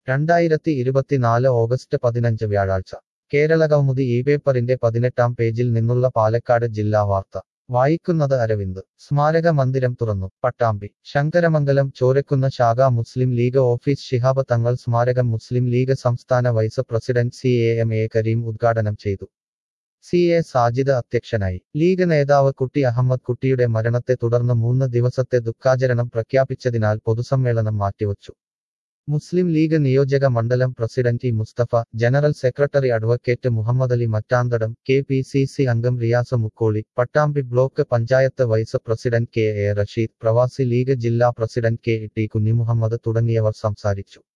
രണ്ടായിരത്തി ഇരുപത്തിനാല് ഓഗസ്റ്റ് പതിനഞ്ച് വ്യാഴാഴ്ച കേരളകൗമുദി ഈ പേപ്പറിന്റെ പതിനെട്ടാം പേജിൽ നിന്നുള്ള പാലക്കാട് ജില്ലാ വാർത്ത വായിക്കുന്നത് അരവിന്ദ് സ്മാരക മന്ദിരം തുറന്നു പട്ടാമ്പി ശങ്കരമംഗലം ചോരക്കുന്ന ശാഖ മുസ്ലിം ലീഗ് ഓഫീസ് ശിഹാബ് തങ്ങൾ സ്മാരകം മുസ്ലിം ലീഗ് സംസ്ഥാന vice president C A M A Kareem ഉദ്ഘാടനം ചെയ്തു സി എ സാജിദ് അധ്യക്ഷനായി ലീഗ് നേതാവ് കുട്ടി അഹമ്മദ് കുട്ടിയുടെ മരണത്തെ തുടർന്ന് മൂന്ന് ദിവസത്തെ ദുഃഖാചരണം പ്രഖ്യാപിച്ചതിനാൽ പൊതുസമ്മേളനം മാറ്റിവച്ചു മുസ്ലിം ലീഗ് നിയോജക മണ്ഡലം president E Musthafa general secretary advocate Muhammad Ali Mattanthadam K P C C അംഗം Riyas Mukkoli Pattambi block panchayat vice president K A Rasheed Pravasi League ജില്ലാ പ്രസിഡന്റ് കെ ടി കുഞ്ഞിമുഹമ്മദ് തുടങ്ങിയവർ സംസാരിച്ചു